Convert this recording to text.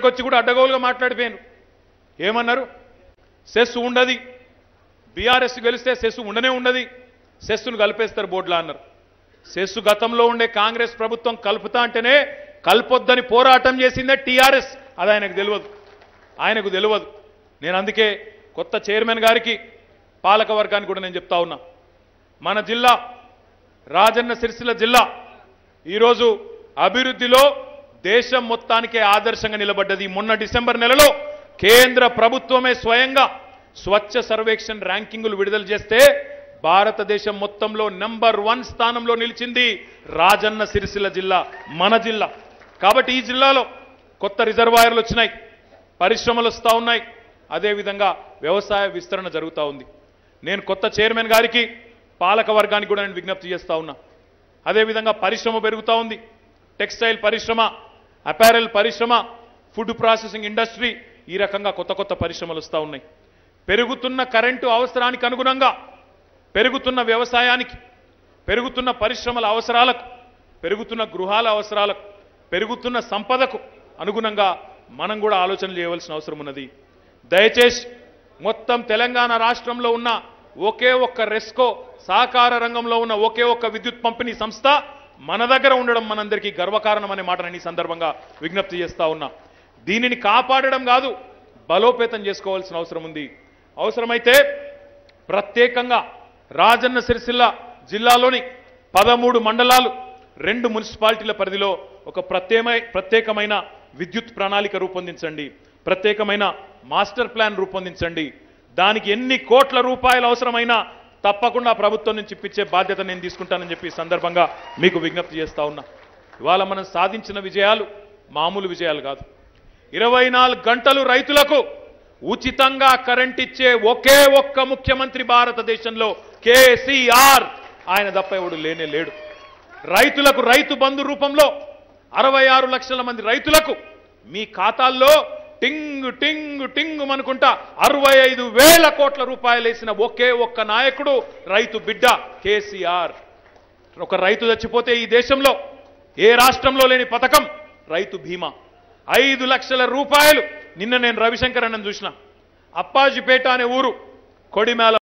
వచ్చి కూడా అడ్డగోలుగా మాట్లాడిపోయాను ఏమన్నారు సెస్ ఉండది బీఆర్ఎస్ గెలిస్తే సెస్ ఉండనే ఉండదు సెస్సును కలిపేస్తారు బోర్డులా అన్నారు సెస్సు గతంలో ఉండే కాంగ్రెస్ ప్రభుత్వం కలుపుతా అంటేనే కల్పొద్దని పోరాటం చేసిందే టీఆర్ఎస్ అది ఆయనకు తెలియదు ఆయనకు తెలియదు నేను అందుకే కొత్త చైర్మన్ గారికి పాలక వర్గానికి కూడా నేను చెప్తా ఉన్నా మన జిల్లా రాజన్న సిరిసిల్ల జిల్లా ఈరోజు అభివృద్ధిలో దేశం మొత్తానికే ఆదర్శంగా నిలబడ్డది మొన్న డిసెంబర్ నెలలో కేంద్ర ప్రభుత్వమే స్వయంగా స్వచ్ఛ సర్వేక్షణ్ ర్యాంకింగులు విడుదల చేస్తే భారతదేశం మొత్తంలో నంబర్ వన్ స్థానంలో నిలిచింది రాజన్న సిరిసిల్ల జిల్లా మన జిల్లా కాబట్టి ఈ జిల్లాలో కొత్త రిజర్వాయర్లు వచ్చినాయి పరిశ్రమలు వస్తూ ఉన్నాయి అదేవిధంగా వ్యవసాయ విస్తరణ జరుగుతూ ఉంది నేను కొత్త చైర్మన్ గారికి పాలక వర్గానికి కూడా నేను విజ్ఞప్తి చేస్తా ఉన్నా అదేవిధంగా పరిశ్రమ పెరుగుతూ ఉంది టెక్స్టైల్ పరిశ్రమ అపారెల్ పరిశ్రమ ఫుడ్ ప్రాసెసింగ్ ఇండస్ట్రీ ఈ రకంగా కొత్త కొత్త పరిశ్రమలు వస్తూ ఉన్నాయి పెరుగుతున్న కరెంటు అవసరానికి అనుగుణంగా పెరుగుతున్న వ్యవసాయానికి పెరుగుతున్న పరిశ్రమల అవసరాలకు పెరుగుతున్న గృహాల అవసరాలకు పెరుగుతున్న సంపదకు అనుగుణంగా మనం కూడా ఆలోచన చేయవలసిన అవసరం ఉన్నది దయచేసి మొత్తం తెలంగాణ రాష్ట్రంలో ఉన్న ఒకే ఒక్క రెస్కో సహకార రంగంలో ఉన్న ఒకే ఒక్క విద్యుత్ పంపిణీ సంస్థ మన దగ్గర ఉండడం మనందరికీ గర్వకారణం అనే మాట నేను ఈ సందర్భంగా విజ్ఞప్తి చేస్తా ఉన్నా దీనిని కాపాడడం కాదు బలోపేతం చేసుకోవాల్సిన అవసరం ఉంది అవసరమైతే ప్రత్యేకంగా రాజన్న సిరిసిల్ల జిల్లాలోని పదమూడు మండలాలు రెండు మున్సిపాలిటీల పరిధిలో ఒక ప్రత్యేకమై ప్రత్యేకమైన విద్యుత్ ప్రణాళిక రూపొందించండి ప్రత్యేకమైన మాస్టర్ ప్లాన్ రూపొందించండి దానికి ఎన్ని కోట్ల రూపాయలు అవసరమైనా తప్పకుండా ప్రభుత్వం నుంచి ఇప్పించే బాధ్యత నేను తీసుకుంటానని చెప్పి ఈ సందర్భంగా మీకు విజ్ఞప్తి చేస్తా ఉన్నా ఇవాళ మనం సాధించిన విజయాలు మామూలు విజయాలు కాదు ఇరవై నాలుగు గంటలు రైతులకు ఉచితంగా కరెంట్ ఇచ్చే ఒకే ఒక్క ముఖ్యమంత్రి భారతదేశంలో కేసీఆర్ ఆయన తప్ప ఎవడు లేనే లేడు రైతులకు రైతు బంధు రూపంలో అరవై ఆరు లక్షల మంది రైతులకు మీ ఖాతాల్లో టింగ్ టింగ్ టింగ్ అనుకుంటా అరవై ఐదు వేల కోట్ల రూపాయలు వేసిన ఒకే ఒక్క నాయకుడు రైతు బిడ్డ కేసీఆర్ ఒక రైతు చచ్చిపోతే ఈ దేశంలో ఏ రాష్ట్రంలో లేని పథకం రైతు బీమా ఐదు లక్షల రూపాయలు నిన్న నేను రవిశంకర్ అన్నను చూసిన అప్పాజిపేట అనే ఊరు కొడిమేల